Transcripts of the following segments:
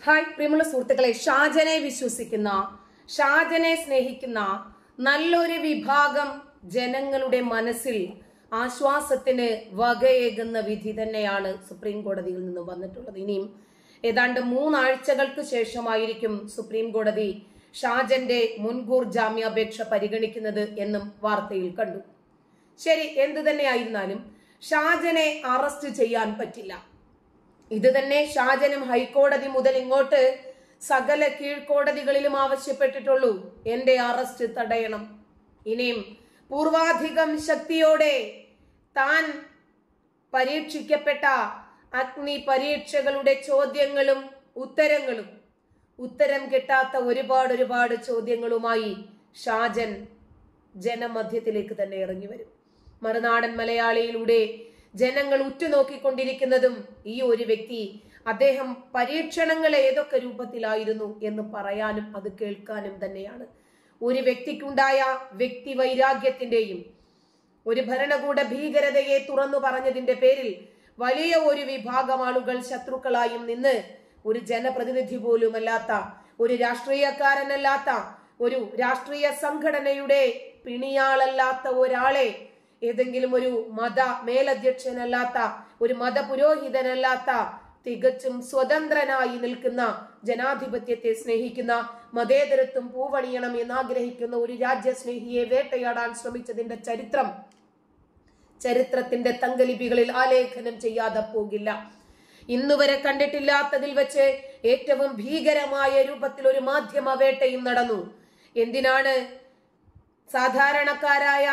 Hi പ്രിയമുള്ള സുഹൃത്തുക്കളെ ഷാജനെ വിശ്വസിക്കുന്ന ഷാജനെ സ്നേഹിക്കുന്ന നല്ലൊരു വിഭാഗം ജനങ്ങളുടെ മനസ്സിൽ ആശ്വാസത്തിന് വകയേകുന്ന വിധി തന്നെയാണ് സുപ്രീം കോടതിയിൽ നിന്ന് വന്നിട്ടുള്ളത് ഇനിയും ഏതാണ്ട് മൂന്നാഴ്ചകൾക്ക് ശേഷമായിരിക്കും സുപ്രീം കോടതി ഷാജന്റെ മുൻകൂർ ജാമ്യാപേക്ഷ പരിഗണിക്കുന്നത് എന്നും വാർത്തയിൽ കണ്ടു ശരി എന്തു തന്നെയായിരുന്നാലും ഷാജനെ അറസ്റ്റ് ചെയ്യാൻ പറ്റില്ല ഇത് തന്നെ ഷാജനും ഹൈക്കോടതി മുതൽ ഇങ്ങോട്ട് സകല കീഴ്ക്കോടതികളിലും ആവശ്യപ്പെട്ടിട്ടുള്ളൂ എന്റെ അറസ്റ്റ് തടയണം ഇനിയും പൂർവാധികം ശക്തിയോടെ താൻ പരീക്ഷിക്കപ്പെട്ട അഗ്നി പരീക്ഷകളുടെ ചോദ്യങ്ങളും ഉത്തരങ്ങളും ഉത്തരം കിട്ടാത്ത ഒരുപാട് ഒരുപാട് ചോദ്യങ്ങളുമായി ഷാജൻ ജനമധ്യത്തിലേക്ക് തന്നെ ഇറങ്ങി വരും മറുനാടൻ മലയാളിയിലൂടെ ജനങ്ങൾ ഉറ്റുനോക്കിക്കൊണ്ടിരിക്കുന്നതും ഈ ഒരു വ്യക്തി അദ്ദേഹം പരീക്ഷണങ്ങൾ ഏതൊക്കെ രൂപത്തിലായിരുന്നു എന്ന് പറയാനും അത് കേൾക്കാനും തന്നെയാണ് ഒരു വ്യക്തിക്കുണ്ടായ വ്യക്തി വൈരാഗ്യത്തിന്റെയും ഒരു ഭരണകൂട ഭീകരതയെ തുറന്നു പറഞ്ഞതിന്റെ പേരിൽ വലിയ ഒരു വിഭാഗം ആളുകൾ ശത്രുക്കളായും നിന്ന് ഒരു ജനപ്രതിനിധി പോലുമല്ലാത്ത ഒരു രാഷ്ട്രീയക്കാരനല്ലാത്ത ഒരു രാഷ്ട്രീയ സംഘടനയുടെ പിണിയാളല്ലാത്ത ഒരാളെ ഏതെങ്കിലും ഒരു മത മേലധ്യക്ഷനല്ലാത്ത ഒരു മതപുരോഹിതനല്ലാത്ത തികച്ചും സ്വതന്ത്രനായി നിൽക്കുന്ന ജനാധിപത്യത്തെ സ്നേഹിക്കുന്ന മതേതരത്വം പൂവണിയണം എന്നാഗ്രഹിക്കുന്ന ഒരു രാജ്യസ്നേഹിയെ വേട്ടയാടാൻ ശ്രമിച്ചതിന്റെ ചരിത്രം ചരിത്രത്തിന്റെ തങ്കലിപികളിൽ ആലേഖനം ചെയ്യാതെ പോകില്ല ഇന്നുവരെ കണ്ടിട്ടില്ലാത്തതിൽ വെച്ച് ഏറ്റവും ഭീകരമായ രൂപത്തിൽ ഒരു മാധ്യമ വേട്ടയും നടന്നു എന്തിനാണ് സാധാരണക്കാരായ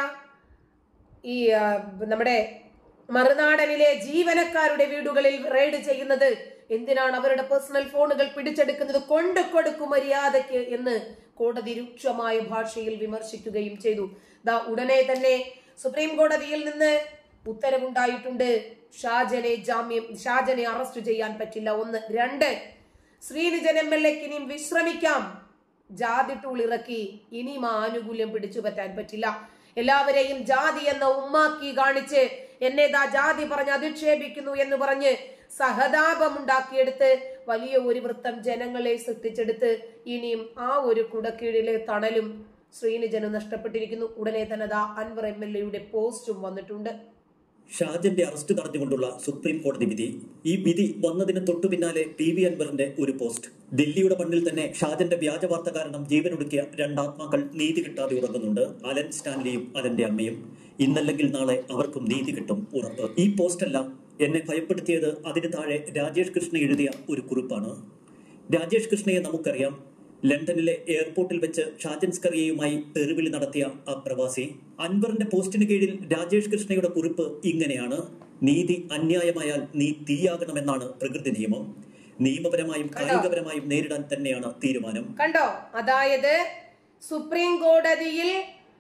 ഈ ആ, നമ്മുടെ മറുനാടനിലെ ജീവനക്കാരുടെ വീടുകളിൽ റെയ്ഡ് ചെയ്യുന്നത് എന്തിനാണ് അവരുടെ പേഴ്സണൽ ഫോണുകൾ പിടിച്ചെടുക്കുന്നത് കൊണ്ടു കൊടുക്കും മര്യാദയ്ക്ക് എന്ന് കോടതി രൂക്ഷമായ ഭാഷയിൽ വിമർശിക്കുകയും ചെയ്തു ദാ ഉടനെ തന്നെ സുപ്രീം കോടതിയിൽ നിന്ന് ഉത്തരവുണ്ടായിട്ടുണ്ട് ഷാജനെ ജാമ്യം ഷാജനെ അറസ്റ്റ് ചെയ്യാൻ പറ്റില്ല ഒന്ന് രണ്ട് ശ്രീനിജൻ എം എൽ എക്ക് ഇനിയും വിശ്രമിക്കാം ജാതി ടൂൾ ഇറക്കി ഇനിയും ആ ആനുകൂല്യം പിടിച്ചു പറ്റാൻ പറ്റില്ല എല്ലാവരെയും ജാതി എന്ന ഉമ്മാക്കി കാണിച്ച് എന്നെ ദാ ജാതി പറഞ്ഞ് അധിക്ഷേപിക്കുന്നു എന്ന് പറഞ്ഞ് സഹതാപം ഉണ്ടാക്കിയെടുത്ത് വലിയ ഒരു വൃത്തം ജനങ്ങളെ സൃഷ്ടിച്ചെടുത്ത് ഇനിയും ആ ഒരു കുടക്കീഴിലെ തണലും ശ്രീനിജന് നഷ്ടപ്പെട്ടിരിക്കുന്നു ഉടനെ തന്നെ ദാ അൻവർ എം എൽ എയുടെ പോസ്റ്റും വന്നിട്ടുണ്ട് ഷാജന്റെ അറസ്റ്റ് തടഞ്ഞുകൊണ്ടുള്ള സുപ്രീം കോടതി വിധി ഈ വിധി വന്നതിന് തൊട്ടു പിന്നാലെ പി വി അൻവറിന്റെ ഒരു പോസ്റ്റ് ദില്ലിയുടെ മണ്ണിൽ തന്നെ ഷാജന്റെ വ്യാജ വാർത്ത കാരണം ജീവനൊടുക്കിയ രണ്ടാത്മാക്കൾ നീതി കിട്ടാതെ ഉറങ്ങുന്നുണ്ട് അലൻ സ്റ്റാൻലിയും അലന്റെ അമ്മയും ഇന്നല്ലെങ്കിൽ നാളെ അവർക്കും നീതി കിട്ടും ഉറപ്പ് ഈ പോസ്റ്റെല്ലാം എന്നെ ഭയപ്പെടുത്തിയത് അതിന് താഴെ രാജേഷ് കൃഷ്ണ എഴുതിയ ഒരു കുറിപ്പാണ് രാജേഷ് കൃഷ്ണയെ നമുക്കറിയാം ലണ്ടനിലെ എയർപോർട്ടിൽ വെച്ച് ഷാജൻ സ്കറിയയുമായി തെരുവിളി നടത്തിയ ആ പ്രവാസി അൻവറിന്റെ പോസ്റ്റിന് കീഴിൽ രാജേഷ് കൃഷ്ണയുടെ കുറിപ്പ് ഇങ്ങനെയാണ് നീതി അന്യായമായാൽ നീ തീയാകണമെന്നാണ് പ്രകൃതി നിയമം നിയമപരമായും കായികപരമായും നേരിടാൻ തന്നെയാണ് തീരുമാനം കണ്ടോ അതായത് സുപ്രീം കോടതിയിൽ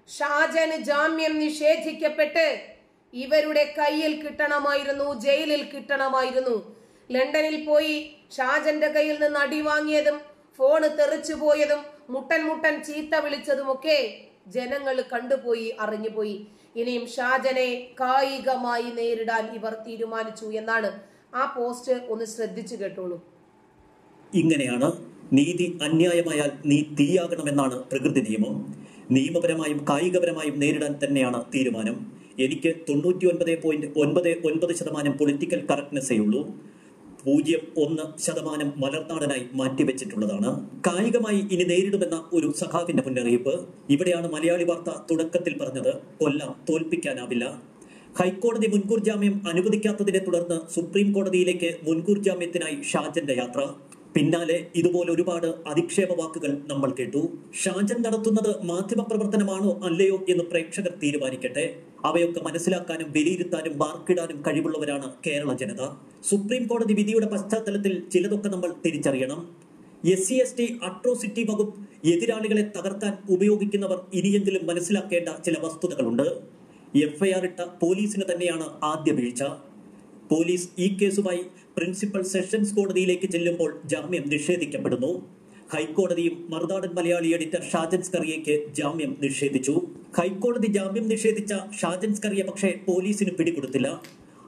ഷാജന് ജാമ്യം നിഷേധിക്കപ്പെട്ട് ഇവരുടെ കയ്യിൽ കിട്ടണമായിരുന്നു ജയിലിൽ കിട്ടണമായിരുന്നു ലണ്ടനിൽ പോയി ഷാജന്റെ കയ്യിൽ നിന്ന് അടി വാങ്ങിയതും ഫോണ് തെറിച്ചു പോയതും മുട്ടൻ മുട്ടൻ ചീത്ത വിളിച്ചതുമൊക്കെ ജനങ്ങൾ കണ്ടുപോയി അറിഞ്ഞുപോയി ഇനിയും ഷാജനെ കായികമായി നേരിടാൻ ഇവർ തീരുമാനിച്ചു എന്നാണ് ആ പോസ്റ്റ് ഒന്ന് ശ്രദ്ധിച്ചു കേട്ടോളൂ ഇങ്ങനെയാണ് നീതി അന്യായമായാൽ നീ തീയാകണമെന്നാണ് പ്രകൃതി നിയമം നിയമപരമായും കായികപരമായും നേരിടാൻ തന്നെയാണ് തീരുമാനം എനിക്ക് തൊണ്ണൂറ്റി ഒൻപത് പോയിന്റ് ഒൻപത് ഒൻപത് ശതമാനം പൊളിറ്റിക്കൽ കറക്റ്റ്നെസ്സേ ഉള്ളൂ പൂജ്യം ഒന്ന് ശതമാനം മലർനാടനായി മാറ്റിവെച്ചിട്ടുള്ളതാണ് കായികമായി ഇനി നേരിടുമെന്ന ഒരു സഖാവിന്റെ മുന്നറിയിപ്പ് ഇവിടെയാണ് മലയാളി വാർത്ത തുടക്കത്തിൽ പറഞ്ഞത് കൊല്ലാം തോൽപ്പിക്കാനാവില്ല ഹൈക്കോടതി മുൻകൂർ ജാമ്യം അനുവദിക്കാത്തതിനെ തുടർന്ന് സുപ്രീം കോടതിയിലേക്ക് മുൻകൂർ ജാമ്യത്തിനായി ഷാജന്റെ യാത്ര പിന്നാലെ ഇതുപോലെ ഒരുപാട് അധിക്ഷേപ വാക്കുകൾ നമ്മൾ കേട്ടു ഷാജൻ നടത്തുന്നത് മാധ്യമപ്രവർത്തനമാണോ അല്ലയോ എന്ന് പ്രേക്ഷകർ തീരുമാനിക്കട്ടെ അവയൊക്കെ മനസ്സിലാക്കാനും വിലയിരുത്താനും മാർക്കിടാനും കഴിവുള്ളവരാണ് കേരള ജനത സുപ്രീം കോടതി വിധിയുടെ പശ്ചാത്തലത്തിൽ ചിലതൊക്കെ നമ്മൾ തിരിച്ചറിയണം S C S T atrocity വകുപ്പ് എതിരാളികളെ തകർക്കാൻ ഉപയോഗിക്കുന്നവർ ഇനിയെങ്കിലും മനസ്സിലാക്കേണ്ട ചില വസ്തുതകളുണ്ട് എഫ്ഐആർ ഇട്ട പോലീസിന് തന്നെയാണ് ആദ്യ വീഴ്ച പോലീസ് ഈ കേസുമായി പ്രിൻസിപ്പൽ സെഷൻസ് കോടതിയിലേക്ക് ചെല്ലുമ്പോൾ ജാമ്യം നിഷേധിക്കപ്പെടുന്നു ഹൈക്കോടതിയും മറുനാടൻ മലയാളി എഡിറ്റർ ഷാജൻ സ്കറിയയ്ക്ക് ജാമ്യം നിഷേധിച്ചു ഹൈക്കോടതി ജാമ്യം നിഷേധിച്ച ഷാജൻ സ്കറിയ പക്ഷേ പോലീസിന് പിടികൊടുത്തില്ല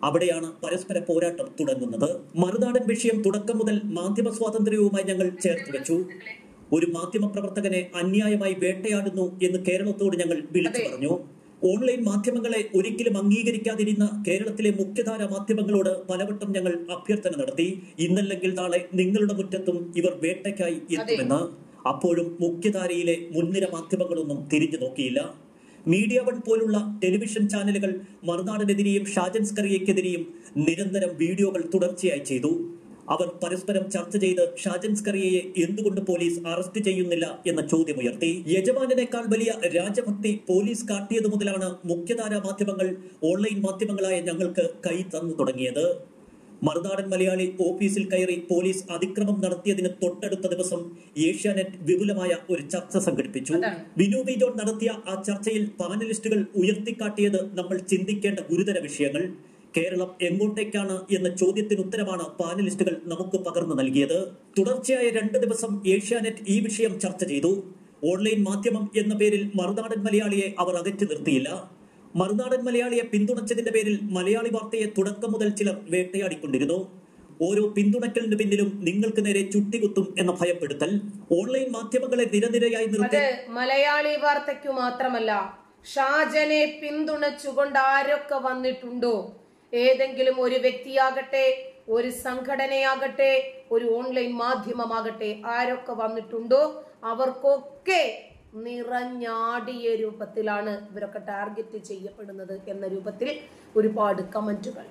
അവിടെയാണ് പരസ്പര പോരാട്ടം തുടങ്ങുന്നത് മറുനാടൻ വിഷയം തുടക്കം മുതൽ മാധ്യമ സ്വാതന്ത്ര്യവുമായി ഞങ്ങൾ ചേർത്ത് വെച്ചു ഒരു മാധ്യമ പ്രവർത്തകനെ അന്യായമായി വേട്ടയാടുന്നു എന്ന് കേരളത്തോട് ഞങ്ങൾ വിളിച്ചു അതെ. പറഞ്ഞു ഓൺലൈൻ മാധ്യമങ്ങളെ ഒരിക്കലും അംഗീകരിക്കാതിരുന്ന കേരളത്തിലെ മുഖ്യധാര മാധ്യമങ്ങളോട് പലവട്ടം ഞങ്ങൾ അഭ്യർത്ഥന നടത്തി ഇന്നല്ലെങ്കിൽ നാളെ നിങ്ങളുടെ മുറ്റത്തും ഇവർ വേട്ടയ്ക്കായി എത്തുമെന്ന് അപ്പോഴും മുഖ്യധാരയിലെ മുൻനിര മാധ്യമങ്ങളൊന്നും തിരിഞ്ഞു നോക്കിയില്ല മീഡിയ വൺ പോലുള്ള ടെലിവിഷൻ ചാനലുകൾ മറുനാടിനെതിരെയും ഷാജൻ സ്കറിയയ്ക്കെതിരെയും നിരന്തരം വീഡിയോകൾ തുടർച്ചയായി ചെയ്തു അവർ പരസ്പരം ചർച്ച ചെയ്ത് ഷാജൻ സ്കറിയയെ എന്തുകൊണ്ട് പോലീസ് അറസ്റ്റ് ചെയ്യുന്നില്ല എന്ന ചോദ്യമുയർത്തി യജമാനേക്കാൾ വലിയ രാജഭക്തി പോലീസ് കാട്ടിയതു മുതലാണ് മുഖ്യധാരാ മാധ്യമങ്ങൾ ഓൺലൈൻ മാധ്യമങ്ങളായ ഞങ്ങൾക്ക് കൈ തന്നു തുടങ്ങിയത് മറുനാടൻ മലയാളി ഓഫീസിൽ കയറി പോലീസ് അതിക്രമം നടത്തിയതിന് തൊട്ടടുത്ത ദിവസം ഏഷ്യാനെറ്റ് വിപുലമായ ഒരു ചർച്ച സംഘടിപ്പിച്ചു അതാണ്. വിനു വി ജോൺ നടത്തിയ ആ ചർച്ചയിൽ പാനലിസ്റ്റുകൾ ഉയർത്തിക്കാട്ടിയത് നമ്മൾ ചിന്തിക്കേണ്ട ഗുരുതര വിഷയങ്ങൾ കേരളം എങ്ങോട്ടേക്കാണ് എന്ന ചോദ്യത്തിന് ഉത്തരമാണ് പാനലിസ്റ്റുകൾ നമുക്ക് പകർന്നു നൽകിയത് തുടർച്ചയായ രണ്ട് ദിവസം ഏഷ്യാനെറ്റ് ഈ വിഷയം ചർച്ച ചെയ്തു ഓൺലൈൻ മാധ്യമം എന്ന പേരിൽ മറുനാടൻ മലയാളിയെ അവർ അകറ്റി നിർത്തിയില്ല മറുനാടൻ മലയാളിയെ പിന്തുണച്ചതിന്റെ പേരിൽ മലയാളി വാർത്തയെ തുടക്കം മുതൽ ചിലർ വേട്ടയാടിക്കൊണ്ടിരുന്നു ഓരോ പിന്തുണയ്ക്കലിന് പിന്നിലും നിങ്ങൾക്ക് നേരെ ചുട്ടികുത്തും എന്ന ഭയപ്പെടുത്തൽ ഓൺലൈൻ മാധ്യമങ്ങളെ നിരനിരയായി നിർത്തി അത് മലയാളി വാർത്തയ്ക്കു മാത്രമല്ല ഷാജനെ പിന്തുണച്ചുകൊണ്ട് ആരൊക്കെ വന്നിട്ടുണ്ടോ ഏതെങ്കിലും ഒരു വ്യക്തിയാകട്ടെ ഒരു സംഘടനയാകട്ടെ ഒരു ഓൺലൈൻ മാധ്യമമാകട്ടെ ആരൊക്കെ വന്നിട്ടുണ്ടോ അവർക്കൊക്കെ നിറഞ്ഞാടിയ രൂപത്തിലാണ് ഇവരൊക്കെ ടാർഗറ്റ് ചെയ്യപ്പെടുന്നത് എന്ന രൂപത്തിൽ ഒരുപാട് കമന്റുകൾ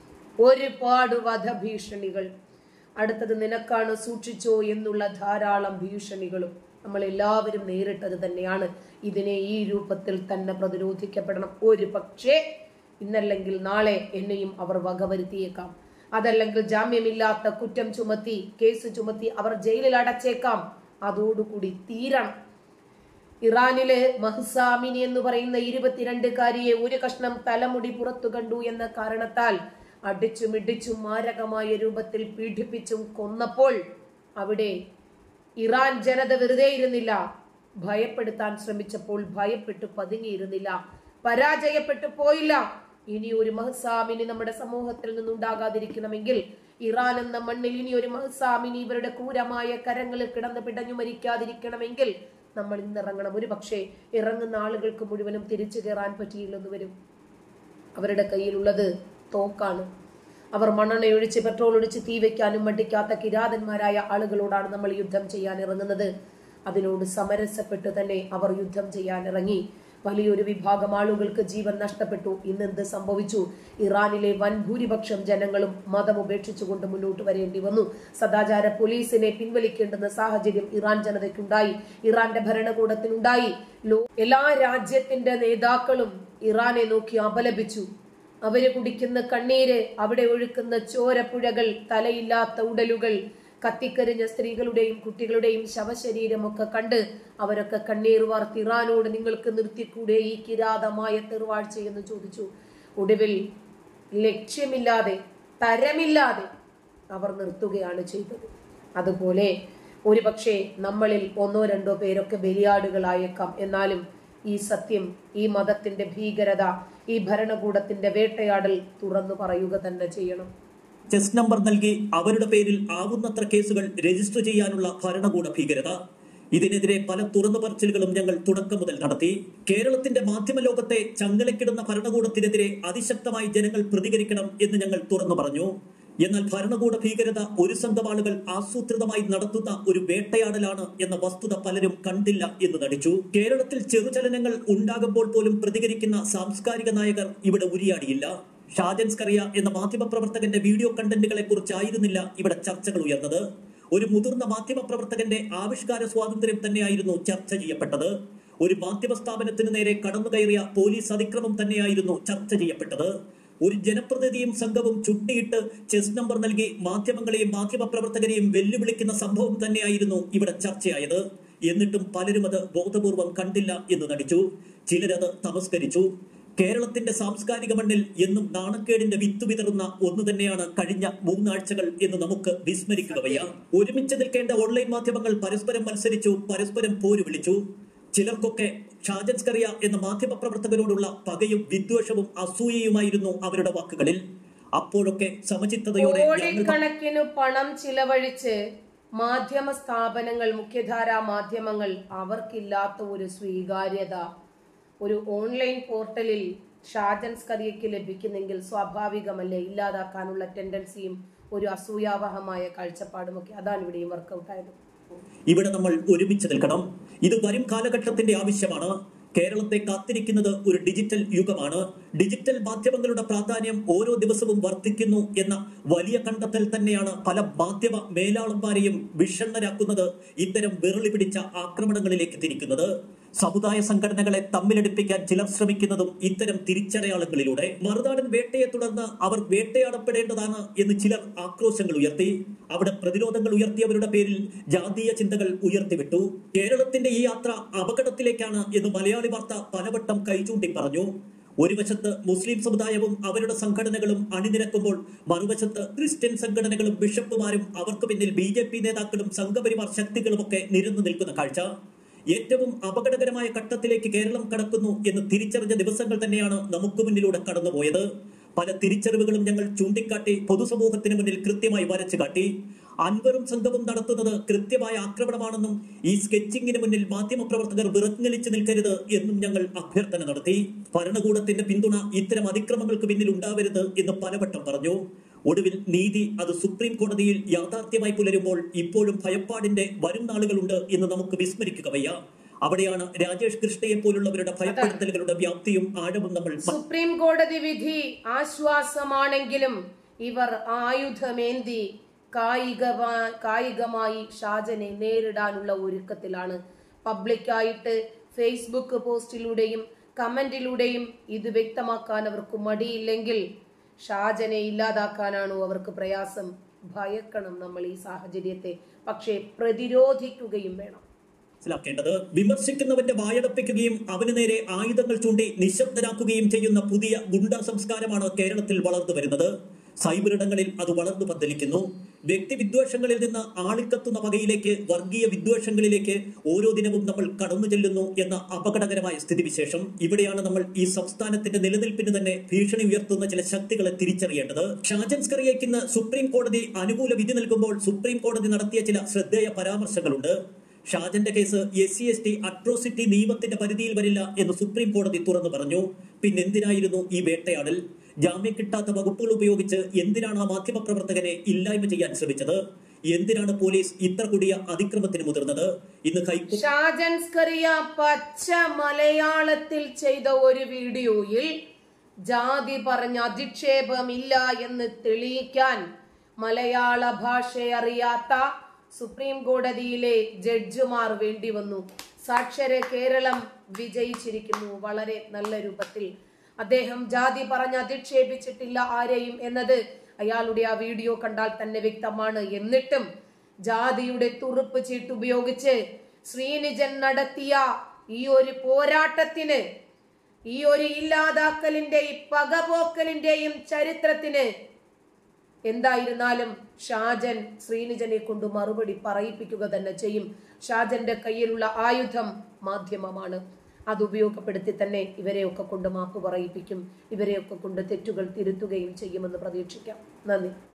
ഒരുപാട് വധഭീഷണികൾ അടുത്തത് നിനക്കാണ് സൂക്ഷിച്ചോ എന്നുള്ള ധാരാളം ഭീഷണികളും നമ്മൾ എല്ലാവരും നേരിട്ടത് തന്നെയാണ് ഇതിനെ ഈ രൂപത്തിൽ തന്നെ പ്രതിരോധിക്കപ്പെടണം ഒരു പക്ഷേ ഇന്നല്ലെങ്കിൽ നാളെ എന്നെയും അവർ വകവരുത്തിയേക്കാം അതല്ലെങ്കിൽ ജാമ്യമില്ലാത്ത കുറ്റം ചുമത്തി കേസ് ചുമത്തി അവർ ജയിലിൽ അടച്ചേക്കാം അതോടുകൂടി തീരണം ഇറാനിലെ മഹ്സാമിനി എന്ന് പറയുന്ന ഇരുപത്തിരണ്ടുകാരിയെ ഒരു കഷ്ണം തലമുടി പുറത്തു കണ്ടു എന്ന കാരണത്താൽ അടിച്ചും ഇടിച്ചും മാരകമായ രൂപത്തിൽ പീഡിപ്പിച്ചും കൊന്നപ്പോൾ അവിടെ ഇറാൻ ജനത വെറുതെ ഇരുന്നില്ല ഭയപ്പെടുത്താൻ ശ്രമിച്ചപ്പോൾ ഭയപ്പെട്ടു പതുങ്ങിയിരുന്നില്ല പരാജയപ്പെട്ടു പോയില്ല ഇനി ഒരു മഹസാമിനി നമ്മുടെ സമൂഹത്തിൽ നിന്നുണ്ടാകാതിരിക്കണമെങ്കിൽ ഇറാൻ എന്ന മണ്ണിൽ ഇനി ഒരു മഹസാമിനി ഇവരുടെ ക്രൂരമായ കരങ്ങളിൽ കിടന്ന് പിടഞ്ഞു മരിക്കാതിരിക്കണമെങ്കിൽ നമ്മൾ ഇന്നിറങ്ങണം ഒരു പക്ഷേ ഇറങ്ങുന്ന ആളുകൾക്ക് മുഴുവനും തിരിച്ചു കയറാൻ പറ്റിയില്ലെന്ന് വരും അവരുടെ കയ്യിലുള്ളത് തോക്കാണ് അവർ മണ്ണെണ്ണയൊഴിച്ച് പെട്രോൾ ഒഴിച്ച് തീ വെക്കാനും മടിക്കാത്ത കിരാതന്മാരായ ആളുകളോടാണ് നമ്മൾ യുദ്ധം ചെയ്യാൻ ഇറങ്ങുന്നത് അതിനോട് സമരസപ്പെട്ട് തന്നെ അവർ യുദ്ധം ചെയ്യാൻ ഇറങ്ങി വലിയൊരു വിഭാഗം ആളുകൾക്ക് ജീവൻ നഷ്ടപ്പെട്ടു ഇന്നെന്ത് സംഭവിച്ചു ഇറാനിലെ വൻ ഭൂരിപക്ഷം ജനങ്ങളും മതം ഉപേക്ഷിച്ചുകൊണ്ട് മുന്നോട്ട് വരേണ്ടി വന്നു സദാചാര പോലീസിനെ പിൻവലിക്കേണ്ടുന്ന സാഹചര്യം ഇറാൻ ജനതയ്ക്കുണ്ടായി ഇറാന്റെ ഭരണകൂടത്തിനുണ്ടായി ലോ എല്ലാ രാജ്യത്തിന്റെ നേതാക്കളും ഇറാനെ നോക്കി അപലപിച്ചു അവര് കുടിക്കുന്ന കണ്ണീര് അവിടെ ഒഴുക്കുന്ന ചോരപ്പുഴകൾ തലയില്ലാത്ത ഉടലുകൾ കത്തിക്കരിഞ്ഞ സ്ത്രീകളുടെയും കുട്ടികളുടെയും ശവശരീരമൊക്കെ കണ്ട് അവരൊക്കെ കണ്ണീർ വാർത്ത് ഇറാനോട് നിങ്ങൾക്ക് നിർത്തിക്കൂടെ ഈ കിരാതമായ തെറുവാഴ്ച എന്ന് ചോദിച്ചു ഒടുവിൽ ലക്ഷ്യമില്ലാതെ തരമില്ലാതെ അവർ നിർത്തുകയാണ് ചെയ്തത് അതുപോലെ ഒരുപക്ഷെ നമ്മളിൽ ഒന്നോ രണ്ടോ പേരൊക്കെ ബലിയാടുകളായേക്കാം എന്നാലും ഈ സത്യം ഈ മതത്തിന്റെ ഭീകരത ഈ ഭരണകൂടത്തിന്റെ വേട്ടയാടൽ തുറന്നു പറയുക തന്നെ ചെയ്യണം ചെസ് നമ്പർ നൽകി അവരുടെ പേരിൽ ആവുന്നത്ര കേസുകൾ രജിസ്റ്റർ ചെയ്യാനുള്ള ഭരണകൂട ഭീകരത ഇതിനെതിരെ പല തുറന്നു പറച്ചിലുകളും ഞങ്ങൾ തുടക്കം മുതൽ നടത്തി കേരളത്തിന്റെ മാധ്യമ ലോകത്തെ ചങ്ങലക്കിടുന്ന ഭരണകൂടത്തിനെതിരെ അതിശക്തമായി ജനങ്ങൾ പ്രതികരിക്കണം എന്ന് ഞങ്ങൾ തുറന്നു പറഞ്ഞു എന്നാൽ ഭരണകൂട ഭീകരത ഒരു സംഘം ആളുകൾ ആസൂത്രിതമായി നടത്തുന്ന ഒരു വേട്ടയാടലാണ് എന്ന വസ്തുത പലരും കണ്ടില്ല എന്ന് നടിച്ചു കേരളത്തിൽ ചെറുചലനങ്ങൾ ഉണ്ടാകുമ്പോൾ പോലും പ്രതികരിക്കുന്ന സാംസ്കാരിക നായകർ ഇവിടെ ഉരിയാടിയില്ല ഷാജൻ സ്കറിയ എന്ന മാധ്യമപ്രവർത്തകന്റെ വീഡിയോ കണ്ടന്റുകളെ കുറിച്ചായിരുന്നില്ല ഇവിടെ ചർച്ചകൾ ഉയർന്നത് ഒരു മുതിർന്ന മാധ്യമപ്രവർത്തകന്റെ ആവിഷ്കാര സ്വാതന്ത്ര്യം തന്നെയായിരുന്നു ചർച്ച ചെയ്യപ്പെട്ടത് ഒരു മാധ്യമ സ്ഥാപനത്തിന് നേരെ കടന്നുകയറിയ പോലീസ് അതിക്രമം തന്നെയായിരുന്നു ചർച്ച ചെയ്യപ്പെട്ടത് ഒരു ജനപ്രതിനിധിയും സംഘവും ചുട്ടിയിട്ട് ചെസ് നമ്പർ നൽകി മാധ്യമങ്ങളെയും മാധ്യമപ്രവർത്തകരെയും വെല്ലുവിളിക്കുന്ന സംഭവം തന്നെയായിരുന്നു ഇവിടെ ചർച്ചയായത് എന്നിട്ടും പലരും അത് ബോധപൂർവം കണ്ടില്ല എന്ന് നടിച്ചു ചിലരത് തമസ്കരിച്ചു കേരളത്തിന്റെ സാംസ്കാരിക മണ്ണിൽ എന്നും നാണക്കേടിന്റെ വിത്ത് വിതറുന്ന ഒന്ന് തന്നെയാണ് കഴിഞ്ഞ മൂന്നാഴ്ചകൾ എന്ന് നമുക്ക് വിസ്മരിക്കുക വയ്യ ഒരുമിച്ച് നിൽക്കേണ്ട ഓൺലൈൻ മാധ്യമങ്ങൾ പരസ്പരം മത്സരിച്ചു പരസ്പരം പോര് വിളിച്ചു ചിലർക്കൊക്കെ ഷാജൻ സ്കറിയ എന്ന മാധ്യമ പ്രവർത്തകരോടുള്ള പകയും വിദ്വേഷവും അസൂയയുമായിരുന്നു അവരുടെ വാക്കുകളിൽ അപ്പോഴൊക്കെ സമചിത്തതയോടെ ഞങ്ങൾ കോടിക്കണക്കിന് പണം ചിലവഴിച്ച് മാധ്യമ സ്ഥാപനങ്ങൾ മുഖ്യധാരാ മാധ്യമങ്ങൾ അവർക്കില്ലാത്ത ഒരു സ്വീകാര്യത ഒരു ഓൺലൈൻ പോർട്ടലിൽ ഷാജൻ സ്കറിയയ്ക്ക് ലഭിക്കുന്നെങ്കിൽ സ്വാഭാവികമല്ലേ ഇല്ലാതാക്കാനുള്ള ടെൻഡൻസിയും ഒരു അസൂയാവഹമായ കാഴ്ചപ്പാടുമൊക്കെ അതാണ് ഇവിടെയും വർക്കൗട്ട് ആയത് ഇവിടെ നമ്മൾ ഒരുമിച്ച് നിൽക്കണം ഇത് വരും കാലഘട്ടത്തിന്റെ ആവശ്യമാണ് കേരളത്തെ കാത്തിരിക്കുന്നത് ഒരു ഡിജിറ്റൽ യുഗമാണ് ഡിജിറ്റൽ മാധ്യമങ്ങളുടെ പ്രാധാന്യം ഓരോ ദിവസവും വർദ്ധിക്കുന്നു എന്ന വലിയ കണ്ടെത്തൽ തന്നെയാണ് പല മാധ്യമ മേലാളന്മാരെയും വിഷണ്ണരാക്കുന്നത് ഇത്തരം വിരളി പിടിച്ച ആക്രമണങ്ങളിലേക്ക് തിരിക്കുന്നത് സമുദായ സംഘടനകളെ തമ്മിലടിപ്പിക്കാൻ ചിലർ ശ്രമിക്കുന്നതും ഇത്തരം തിരിച്ചടയാളങ്ങളിലൂടെ മറുനാടൻ വേട്ടയെ തുടർന്ന് അവർ വേട്ടയാടപ്പെടേണ്ടതാണ് എന്ന് ചിലർ ആക്രോശങ്ങൾ ഉയർത്തി അവിടെ പ്രതിരോധങ്ങൾ ഉയർത്തിയവരുടെ പേരിൽ ജാതീയ ചിന്തകൾ ഉയർത്തിവിട്ടു കേരളത്തിന്റെ ഈ യാത്ര അപകടത്തിലേക്കാണ് എന്ന് മലയാളി വാർത്ത പലവട്ടം കൈചൂണ്ടി പറഞ്ഞു ഒരു വശത്ത് മുസ്ലിം സമുദായവും അവരുടെ സംഘടനകളും അണിനിരക്കുമ്പോൾ മറുവശത്ത് ക്രിസ്ത്യൻ സംഘടനകളും ബിഷപ്പുമാരും അവർക്ക് പിന്നിൽ ബി ജെ പി നേതാക്കളും സംഘപരിവാർ ശക്തികളുമൊക്കെ നിരന്നു നിൽക്കുന്ന കാഴ്ച ഏറ്റവും അപകടകരമായ ഘട്ടത്തിലേക്ക് കേരളം കടക്കുന്നു എന്ന് തിരിച്ചറിഞ്ഞ ദിവസങ്ങൾ തന്നെയാണ് നമുക്ക് മുന്നിലൂടെ കടന്നുപോയത് പല തിരിച്ചറിവുകളും ഞങ്ങൾ ചൂണ്ടിക്കാട്ടി പൊതുസമൂഹത്തിന് മുന്നിൽ കൃത്യമായി വരച്ചു കാട്ടി അൻവറും സംഘവും നടത്തുന്നത് കൃത്യമായ ആക്രമണമാണെന്നും ഈ സ്കെച്ചിങ്ങിന് മുന്നിൽ മാധ്യമപ്രവർത്തകർ വിറങ്ങലിച്ചു നിൽക്കരുത് എന്നും ഞങ്ങൾ അഭ്യർത്ഥന നടത്തി ഭരണകൂടത്തിന്റെ പിന്തുണ ഇത്തരം അതിക്രമങ്ങൾക്ക് പിന്നിൽ ഉണ്ടാവരുത് എന്ന് പലവട്ടം പറഞ്ഞു ഒടുവിൽ നീതി അത് സുപ്രീം കോടതിയിൽ യാഥാർത്ഥ്യമായി പുലരുമ്പോൾ ഇപ്പോഴും ഭയപ്പാടിന്റെ വരും നാളുകളുണ്ട് എന്ന് നമുക്ക് വിസ്മരിക്കുക വയ്യ അവിടെയാണ് രാജേഷ് കൃഷ്ണയെ പോലുള്ളവരുടെ ഭയപ്പെടുത്തലുകളുടെ വ്യാപ്തിയും ആഴവും നമ്മൾ സുപ്രീം കോടതി വിധി ആശ്വാസമാണെങ്കിലും ഇവർ ആയുധമേന്തി കായികമാ- കായികമായി ഷാജനെ നേരിടാനുള്ള ഒരുക്കത്തിലാണ് പബ്ലിക്കായിട്ട് ഫേസ്ബുക്ക് പോസ്റ്റിലൂടെയും കമന്റിലൂടെയും ഇത് വ്യക്തമാക്കാൻ അവർക്ക് മടിയില്ലെങ്കിൽ ഷാജനെ ഇല്ലാതാക്കാനാണോ അവർക്ക് പ്രയാസം ഭയക്കണം നമ്മൾ ഈ സാഹചര്യത്തെ പക്ഷേ പ്രതിരോധിക്കുകയും വേണം മനസ്സിലാക്കേണ്ടത് വിമർശിക്കുന്നവന്റെ വായടപ്പിക്കുകയും അവന് നേരെ ആയുധങ്ങൾ ചൂണ്ടി നിശബ്ദരാക്കുകയും ചെയ്യുന്ന പുതിയ ഗുണ്ട സംസ്കാരമാണ് കേരളത്തിൽ വളർന്നു വരുന്നത് സൈബറിടങ്ങളിൽ അത് വളർന്നു പന്തലിക്കുന്നു വ്യക്തി വിദ്വേഷങ്ങളിൽ നിന്ന് ആളിക്കത്തുന്ന വകയിലേക്ക് വർഗീയ വിദ്വേഷങ്ങളിലേക്ക് ഓരോ ദിനവും നമ്മൾ കടന്നു ചെല്ലുന്നു എന്ന അപകടകരമായ സ്ഥിതിവിശേഷം ഇവിടെയാണ് നമ്മൾ ഈ സംസ്ഥാനത്തിന്റെ നിലനിൽപ്പിന് തന്നെ ഭീഷണി ഉയർത്തുന്ന ചില ശക്തികളെ തിരിച്ചറിയേണ്ടത് ഷാജൻ സ്കറിയയ്ക്ക് ഇന്ന് സുപ്രീം കോടതി അനുകൂല വിധി നൽകുമ്പോൾ സുപ്രീം കോടതി നടത്തിയ ചില ശ്രദ്ധേയ പരാമർശങ്ങളുണ്ട് ഷാജന്റെ case S C S T atrocity നിയമത്തിന്റെ പരിധിയിൽ വരില്ല എന്ന് സുപ്രീം കോടതി തുറന്നു പറഞ്ഞു പിന്നെന്തിനായിരുന്നു ഈ വേട്ടയാടൽ ജാമ്യം കിട്ടാത്ത വകുപ്പുകൾ ഉപയോഗിച്ച് എന്തിനാണ് ആ മാധ്യമപ്രവർത്തകനെ ഇല്ലായ്മ ചെയ്യാൻ ശ്രമിച്ചത് എന്തിനാണ് പോലീസ് ഇത്ര കൊടിയ അതിക്രമത്തിന് മുതിർന്നത് ഇന്ന് ഹൈക്കോടതി ഷാജൻ സ്കറിയ പച്ച മലയാളത്തിൽ ചെയ്ത ഒരു വീഡിയോയിൽ ജാതി പറഞ്ഞ അധിക്ഷേപമില്ല എന്ന് തെളിയിക്കാൻ മലയാള ഭാഷ അറിയാത്ത സുപ്രീം കോടതിയിലെ ജഡ്ജിമാർ വേണ്ടി വന്നു സാക്ഷര കേരളം വിജയിച്ചിരിക്കുന്നു വളരെ നല്ല രൂപത്തിൽ അദ്ദേഹം ജാതി പറഞ്ഞ് അധിക്ഷേപിച്ചിട്ടില്ല ആരെയും എന്നത് അയാളുടെ ആ വീഡിയോ കണ്ടാൽ തന്നെ വ്യക്തമാണ് എന്നിട്ടും ജാതിയുടെ തുറുപ്പ് ചീട്ട് ഉപയോഗിച്ച് ശ്രീനിജൻ നടത്തിയ ഈ ഒരു പോരാട്ടത്തിന് ഈ ഒരു ഇല്ലാതാക്കലിന്റെയും പകപോക്കലിന്റെയും ചരിത്രത്തിന് എന്തായിരുന്നാലും ഷാജൻ ശ്രീനിജനെ കൊണ്ട് മറുപടി പറയിപ്പിക്കുക തന്നെ ചെയ്യും ഷാജന്റെ കയ്യിലുള്ള ആയുധം മാധ്യമമാണ് അത് ഉപയോഗപ്പെടുത്തി തന്നെ ഇവരെയൊക്കെ കൊണ്ട് മാപ്പ് പറയിപ്പിക്കും ഇവരെയൊക്കെ കൊണ്ട് തെറ്റുകൾ തിരുത്തുകയും ചെയ്യുമെന്ന് പ്രതീക്ഷിക്കാം നന്ദി